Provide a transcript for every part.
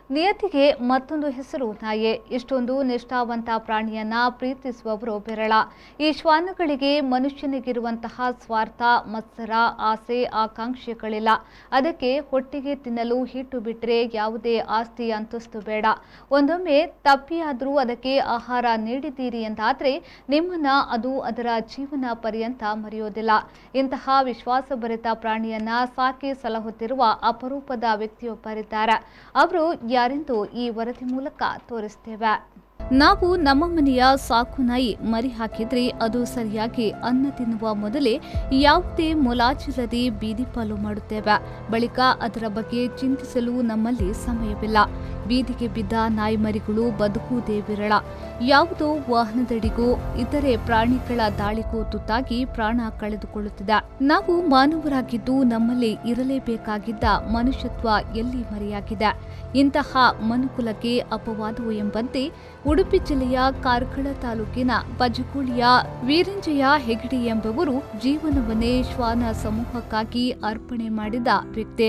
ನಿಯತಿಗೆ ಮತ್ತೊಂದು ಹೆಸರು ನಾಯಿ ಇಷ್ಟೊಂದು ನಿಷ್ಠಾವಂತ ಪ್ರಾಣಿಯನ್ನ ಪ್ರೀತಿಸುವವರು ವಿರಳ ಈ ಶ್ವಾನಗಳಿಗೆ ಮನುಷ್ಯನಿಗಿರುವಂತಹ ಸ್ವಾರ್ಥ ಮತ್ಸರ ಆಸೆ ಆಕಾಂಕ್ಷೆಗಳಿಲ್ಲ ಅದಕ್ಕೆ ಹೊಟ್ಟೆಗೆ ತಿನ್ನಲು ಹಿಟ್ಟು ಬಿಟ್ಟರೆ ಯಾವುದೇ ಆಸ್ತಿ ಅಂತಸ್ತು ಬೇಡ ಒಂದೊಮ್ಮೆ ತಪ್ಪಿಯಾದರೂ ಅದಕ್ಕೆ ಆಹಾರ ನೀಡಿದ್ದೀರಿ ಎಂದಾದರೆ ನಿಮ್ಮನ್ನ ಅದು ಅದರ ಜೀವನ ಪರ್ಯಂತ ಮರೆಯೋದಿಲ್ಲ ಇಂತಹ ವಿಶ್ವಾಸಭರಿತ ಪ್ರಾಣಿಯನ್ನ ಸಾಕಿ ಸಲಹುತ್ತಿರುವ ಅಪರೂಪದ ವ್ಯಕ್ತಿಯೊಬ್ಬರಿದ್ದಾರೆ ಅವರು ಯಾರೆಂದು ಈ ವರದಿ ಮೂಲಕ ತೋರಿಸ್ತೇವೆ ನಾವು ನಮ್ಮ ಮನೆಯ ಸಾಕು ನಾಯಿ ಮರಿ ಹಾಕಿದ್ರೆ ಅದು ಸರಿಯಾಗಿ ಅನ್ನ ತಿನ್ನುವ ಮೊದಲೇ ಯಾವುದೇ ಮೊಲಾಚಿಲ್ಲದೆ ಬೀದಿ ಪಾಲು ಮಾಡುತ್ತೇವೆ ಬಳಿಕ ಅದರ ಬಗ್ಗೆ ಚಿಂತಿಸಲು ನಮ್ಮಲ್ಲಿ ಸಮಯವಿಲ್ಲ ಬೀದಿಗೆ ಬಿದ್ದ ನಾಯಿ ಮರಿಗಳು ಬದುಕುವುದೇ ವಿರಳ ಯಾವುದೋ ವಾಹನದಡಿಗೂ ಇತರೆ ಪ್ರಾಣಿಗಳ ದಾಳಿಗೂ ತುತ್ತಾಗಿ ಪ್ರಾಣ ಕಳೆದುಕೊಳ್ಳುತ್ತಿದೆ ನಾವು ಮಾನವರಾಗಿದ್ದು ನಮ್ಮಲ್ಲಿ ಇರಲೇಬೇಕಾಗಿದ್ದ ಮನುಷ್ಯತ್ವ ಎಲ್ಲಿ ಮರೆಯಾಗಿದೆ ಇಂತಹ ಮನುಕುಲಕ್ಕೆ ಅಪವಾದವು ಎಂಬಂತೆ ಉಡುಪಿ ಜಿಲ್ಲೆಯ ಕಾರ್ಕಳ ತಾಲೂಕಿನ ಬಜಕುಳಿಯ ವೀರಂಜಯ ಹೆಗಡೆ ಎಂಬುವರು ಜೀವನವನ್ನೇ ಶ್ವಾನ ಸಮೂಹಕ್ಕಾಗಿ ಅರ್ಪಣೆ ಮಾಡಿದ ವ್ಯಕ್ತಿ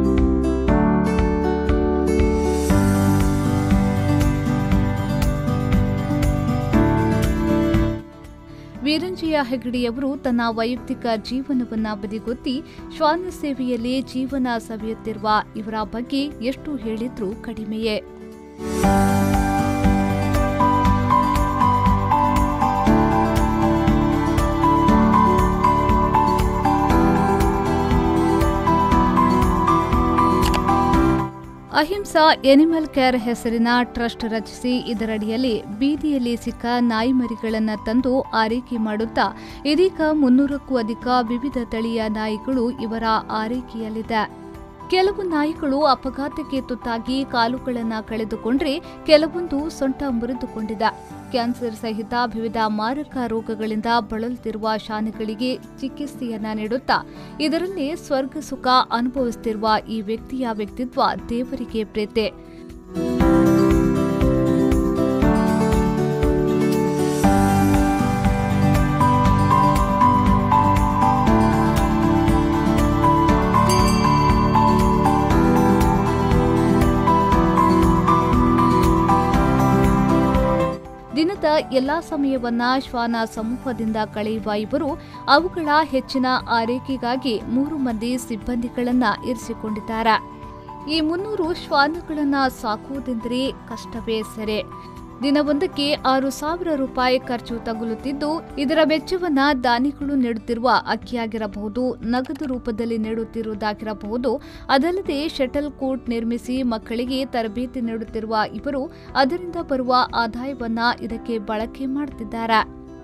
ವೀರಂಜಯ ಹೆಗಡೆಯವರು ತನ್ನ ವೈಯಕ್ತಿಕ ಜೀವನವನ್ನ ಬದಿಗೊತ್ತಿ ಶ್ವಾನ ಸೇವೆಯಲ್ಲಿ ಜೀವನ ಸವಿಯುತ್ತಿರುವ ಇವರ ಬಗ್ಗೆ ಎಷ್ಟು ಹೇಳಿದ್ರೂ ಕಡಿಮೆಯೇ ಅಹಿಂಸಾ ಎನಿಮಲ್ ಕೇರ್ ಹೆಸರಿನ ಟ್ರಸ್ಟ್ ರಚಿಸಿ ಇದರಡಿಯಲ್ಲಿ ಬೀದಿಯಲ್ಲಿ ಸಿಕ್ಕ ನಾಯಿಮರಿಗಳನ್ನು ತಂದು ಆರೈಕೆ ಮಾಡುತ್ತಾ ಇದೀಗ ಮುನ್ನೂರಕ್ಕೂ ಅಧಿಕ ವಿವಿಧ ತಳಿಯ ನಾಯಿಗಳು ಇವರ ಆರೈಕೆಯಲ್ಲಿದೆ ಕೆಲವು ನಾಯಿಗಳು ಅಪಘಾತಕ್ಕೆ ತುತ್ತಾಗಿ ಕಾಲುಗಳನ್ನು ಕಳೆದುಕೊಂಡ್ರೆ ಕೆಲವೊಂದು ಸೊಂಟ ಮುರಿದುಕೊಂಡಿದೆ ಕ್ಯಾನ್ಸರ್ ಸಹಿತ ವಿವಿಧ ಮಾರಕ ರೋಗಗಳಿಂದ ಬಳಲುತ್ತಿರುವ ಶಾನೆಗಳಿಗೆ ಚಿಕಿತ್ಸೆಯನ್ನ ನೀಡುತ್ತಾ ಇದರಲ್ಲಿ ಸ್ವರ್ಗ ಸುಖ ಅನುಭವಿಸುತ್ತಿರುವ ಈ ವ್ಯಕ್ತಿಯ ವ್ಯಕ್ತಿತ್ವ ದೇವರಿಗೆ ಪ್ರೀತಿ ದಿನದ ಎಲ್ಲಾ ಸಮಯವನ್ನ ಶ್ವಾನ ಸಮೂಹದಿಂದ ಕಳೆಯುವ ಇವರು ಅವುಗಳ ಹೆಚ್ಚಿನ ಆರೈಕೆಗಾಗಿ ಮೂರು ಮಂದಿ ಸಿಬ್ಬಂದಿಗಳನ್ನ ಇರಿಸಿಕೊಂಡಿದ್ದಾರೆ ಈ ಮುನ್ನೂರು ಶ್ವಾನಗಳನ್ನ ಸಾಕುವುದೆಂದರೆ ಕಷ್ಟವೇ ಸರೆ ದಿನವೊಂದಕ್ಕೆ ಆರು ಸಾವಿರ ರೂಪಾಯಿ ಖರ್ಚು ತಗುಲುತ್ತಿದ್ದು ಇದರ ವೆಚ್ಚವನ್ನ ದಾನಿಗಳು ನೀಡುತ್ತಿರುವ ಅಕ್ಕಿಯಾಗಿರಬಹುದು ನಗದು ರೂಪದಲ್ಲಿ ನೀಡುತ್ತಿರುವುದಾಗಿರಬಹುದು ಅದಲ್ಲದೆ ಶಟಲ್ ಕೋರ್ಟ್ ನಿರ್ಮಿಸಿ ಮಕ್ಕಳಿಗೆ ತರಬೇತಿ ನೀಡುತ್ತಿರುವ ಇವರು ಅದರಿಂದ ಬರುವ ಆದಾಯವನ್ನ ಇದಕ್ಕೆ ಬಳಕೆ ಮಾಡುತ್ತಿದ್ದಾರೆ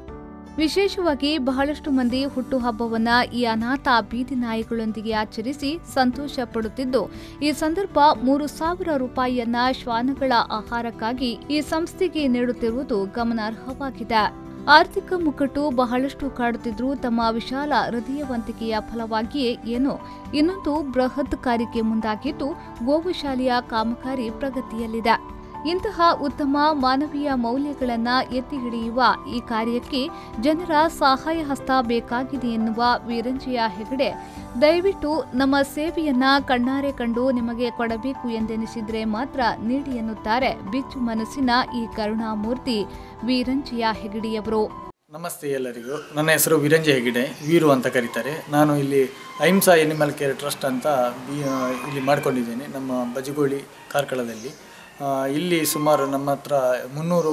ವಿಶೇಷವಾಗಿ ಬಹಳಷ್ಟು ಮಂದಿ ಹುಟ್ಟುಹಬ್ಬವನ್ನ ಈ ಅನಾಥ ಬೀದಿ ನಾಯಿಗಳೊಂದಿಗೆ ಆಚರಿಸಿ ಸಂತೋಷ ಪಡುತ್ತಿದ್ದು ಈ ಸಂದರ್ಭ ಮೂರು ಸಾವಿರ ರೂಪಾಯಿಯನ್ನ ಶ್ವಾನಗಳ ಆಹಾರಕ್ಕಾಗಿ ಈ ಸಂಸ್ಥೆಗೆ ನೀಡುತ್ತಿರುವುದು ಗಮನಾರ್ಹವಾಗಿದೆ ಆರ್ಥಿಕ ಮುಕ್ಕಟ್ಟು ಬಹಳಷ್ಟು ಕಾಡುತ್ತಿದ್ರೂ ತಮ್ಮ ವಿಶಾಲ ಹೃದಯವಂತಿಕೆಯ ಫಲವಾಗಿಯೇ ಏನೋ ಇನ್ನೊಂದು ಬೃಹತ್ ಕಾರ್ಯಕ್ಕೆ ಮುಂದಾಗಿದ್ದು ಗೋವುಶಾಲೆಯ ಕಾಮಗಾರಿ ಪ್ರಗತಿಯಲ್ಲಿದೆ ಇಂತಹ ಉತ್ತಮ ಮಾನವೀಯ ಮೌಲ್ಯಗಳನ್ನ ಎತ್ತಿ ಹಿಡಿಯುವ ಈ ಕಾರ್ಯಕ್ಕೆ ಜನರ ಸಹಾಯ ಹಸ್ತ ಬೇಕಾಗಿದೆ ಎನ್ನುವ ವೀರಂಜಯ ಹೆಗಡೆ ದಯವಿಟ್ಟು ನಮ್ಮ ಸೇವೆಯನ್ನ ಕಣ್ಣಾರೆ ಕಂಡು ನಿಮಗೆ ಕೊಡಬೇಕು ಎಂದೆನಿಸಿದ್ರೆ ಮಾತ್ರ ನೀಡಿ ಎನ್ನುತ್ತಾರೆ ಬಿಚ್ಚು ಮನಸ್ಸಿನ ಈ ಕರುಣಾಮೂರ್ತಿ ವೀರಂಜಯ ಹೆಗಡೆಯವರು ನಮಸ್ತೆ ಎಲ್ಲರಿಗೂ ನನ್ನ ಹೆಸರು ವಿರಂಜ ಹೆಗಿಡೆ ವೀರು ಅಂತ ಕರೀತಾರೆ ನಾನು ಇಲ್ಲಿ ಅಹಿಂಸಾ ಎನಿಮಲ್ ಕೇರ್ ಟ್ರಸ್ಟ್ ಅಂತ ಬಿ ಇಲ್ಲಿ ಮಾಡ್ಕೊಂಡಿದ್ದೇನೆ ನಮ್ಮ ಬಜಗೋಳಿ ಕಾರ್ಕಳದಲ್ಲಿ ಆ, ಇಲ್ಲಿ ಸುಮಾರು ನಮ್ಮ ಹತ್ರ ಮುನ್ನೂರು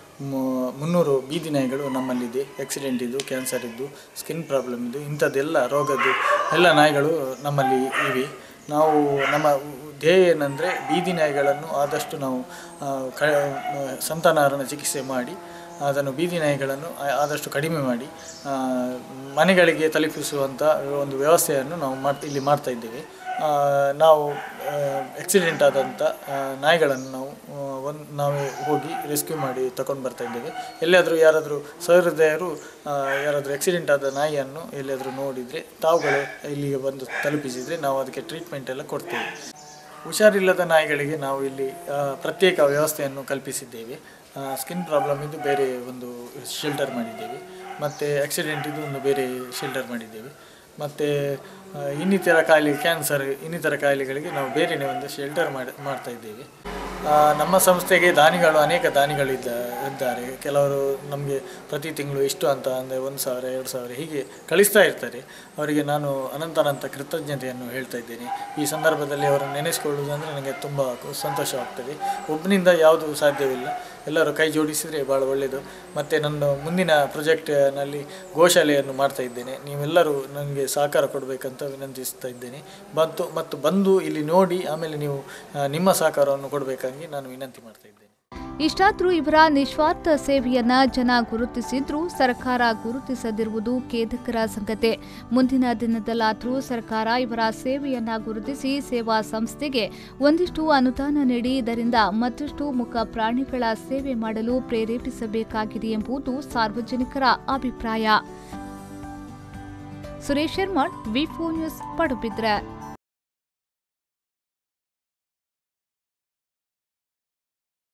ಮು- ಮುನ್ನೂರು ಬೀದಿ ನಾಯಿಗಳು ನಮ್ಮಲ್ಲಿದೆ ಆಕ್ಸಿಡೆಂಟ್ ಇದ್ದು ಕ್ಯಾನ್ಸರ್ ಇದ್ದು ಸ್ಕಿನ್ ಪ್ರಾಬ್ಲಮ್ ಇದ್ದು ಇಂಥದ್ದೆಲ್ಲ ರೋಗದ್ದು ಎಲ್ಲ ನಾಯಿಗಳು ನಮ್ಮಲ್ಲಿ ಇವೆ ನಾವು ನಮ್ಮ ಧ್ಯೇಯ ಏನಂದರೆ ಬೀದಿ ನಾಯಿಗಳನ್ನು ಆದಷ್ಟು ನಾವು ಆ, ಕ ಸಂತಾನಹರಣ ಚಿಕಿತ್ಸೆ ಮಾಡಿ ಅದನ್ನು ಬೀದಿ ನಾಯಿಗಳನ್ನು ಆ- ಆದಷ್ಟು ಕಡಿಮೆ ಮಾಡಿ ಆ, ಮನೆಗಳಿಗೆ ತಲುಪಿಸುವಂಥ ಒಂದು ವ್ಯವಸ್ಥೆಯನ್ನು ನಾವು ಮಾಡ್ ಇಲ್ಲಿ ಮಾಡ್ತಾ ಇದ್ದೇವೆ ಆ, ನಾವು ಆಕ್ಸಿಡೆಂಟ್ ಆದಂಥ ಆ, ನಾಯಿಗಳನ್ನು ನಾವು ಒಂದು ನಾವೇ ಹೋಗಿ ರೆಸ್ಕ್ಯೂ ಮಾಡಿ ತಗೊಂಡು ಬರ್ತಾ ಇದ್ದೇವೆ ಎಲ್ಲಿಯಾದರೂ ಯಾರಾದರೂ ಸಹೃದಯರು ಆ, ಯಾರಾದರೂ ಆಕ್ಸಿಡೆಂಟ್ ಆದ ನಾಯಿಯನ್ನು ಎಲ್ಲಿಯಾದರೂ ನೋಡಿದರೆ ತಾವುಗಳು ಇಲ್ಲಿಗೆ ಬಂದು ತಲುಪಿಸಿದರೆ ನಾವು ಅದಕ್ಕೆ ಟ್ರೀಟ್ಮೆಂಟ್ ಎಲ್ಲ ಕೊಡ್ತೇವೆ ಹುಷಾರಿಲ್ಲದ ನಾಯಿಗಳಿಗೆ ನಾವು ಇಲ್ಲಿ ಆ, ಪ್ರತ್ಯೇಕ ವ್ಯವಸ್ಥೆಯನ್ನು ಕಲ್ಪಿಸಿದ್ದೇವೆ ಸ್ಕಿನ್ ಪ್ರಾಬ್ಲಮ್ ಇದು ಬೇರೆ ಒಂದು ಶೆಲ್ಟರ್ ಮಾಡಿದ್ದೇವೆ ಮತ್ತು ಆಕ್ಸಿಡೆಂಟ್ ಇದು ಒಂದು ಬೇರೆ ಶೆಲ್ಟರ್ ಮಾಡಿದ್ದೇವೆ ಮತ್ತು ಆ, ಇನ್ನಿತರ ಕಾಯಿಲೆ ಕ್ಯಾನ್ಸರ್ ಇನ್ನಿತರ ಕಾಯಿಲೆಗಳಿಗೆ ನಾವು ಬೇರೆಯೇ ಒಂದು ಶೆಲ್ಟರ್ ಮಾಡಿ ಮಾಡ್ತಾ ಇದ್ದೇವೆ ಆ, ನಮ್ಮ ಸಂಸ್ಥೆಗೆ ದಾನಿಗಳು ಅನೇಕ ದಾನಿಗಳು ಇದ್ದ ಇದ್ದಾರೆ ಕೆಲವರು ನಮಗೆ ಪ್ರತಿ ತಿಂಗಳು ಇಷ್ಟು ಅಂತ ಅಂದರೆ ಒಂದು ಸಾವಿರ ಎರಡು ಸಾವಿರ ಹೀಗೆ ಕಳಿಸ್ತಾ ಇರ್ತಾರೆ ಅವರಿಗೆ ನಾನು ಅನಂತನಂತ ಕೃತಜ್ಞತೆಯನ್ನು ಹೇಳ್ತಾ ಇದ್ದೇನೆ ಈ ಸಂದರ್ಭದಲ್ಲಿ ಅವರನ್ನು ನೆನೆಸಿಕೊಳ್ಳುವುದು ಅಂದರೆ ನನಗೆ ತುಂಬ ಸಂತೋಷವಾಗ್ತದೆ ಒಬ್ಬನಿಂದ ಯಾವುದು ಸಾಧ್ಯವಿಲ್ಲ ಎಲ್ಲರೂ ಕೈ ಜೋಡಿಸಿದರೆ ಭಾಳ ಒಳ್ಳೆಯದು ಮತ್ತು ನನ್ನ ಮುಂದಿನ ಪ್ರಾಜೆಕ್ಟ್ನಲ್ಲಿ ಗೋಶಾಲೆಯನ್ನು ಮಾಡ್ತಾ ಇದ್ದೇನೆ ನೀವೆಲ್ಲರೂ ನನಗೆ ಸಹಕಾರ ಕೊಡಬೇಕಂತ ವಿನಂತಿಸ್ತಾ ಇದ್ದೇನೆ ಮತ್ತು ಮತ್ತು ಬಂದು ಇಲ್ಲಿ ನೋಡಿ ಆಮೇಲೆ ನೀವು ಆ, ನಿಮ್ಮ ಸಹಕಾರವನ್ನು ಕೊಡಬೇಕಾಗಿ ನಾನು ವಿನಂತಿ ಮಾಡ್ತಾ ಇದ್ದೇನೆ ಇಷ್ಟಾದ್ರೂ ಇವರ ನಿಸ್ವಾರ್ಥ ಸೇವೆಯನ್ನ ಜನ ಗುರುತಿಸಿದ್ರೂ ಸರ್ಕಾರ ಗುರುತಿಸದಿರುವುದು ಖೇದಕರ ಸಂಗತಿ ಮುಂದಿನ ದಿನದಲ್ಲಾದ್ರೂ ಸರ್ಕಾರ ಇವರ ಸೇವೆಯನ್ನ ಗುರುತಿಸಿ ಸೇವಾ ಸಂಸ್ಥೆಗೆ ಒಂದಿಷ್ಟು ಅನುದಾನ ನೀಡಿ ಇದರಿಂದ ಮತ್ತಷ್ಟು ಮುಖ ಪ್ರಾಣಿಗಳ ಸೇವೆ ಮಾಡಲು ಪ್ರೇರೇಪಿಸಬೇಕಾಗಿದೆ ಎಂಬುದು ಸಾರ್ವಜನಿಕರ ಅಭಿಪ್ರಾಯ ಸುರೇಶ್ ಶರ್ಮಾ ವಿ ನ್ಯೂಸ್ ಪಡುಬಿದ್ರೆ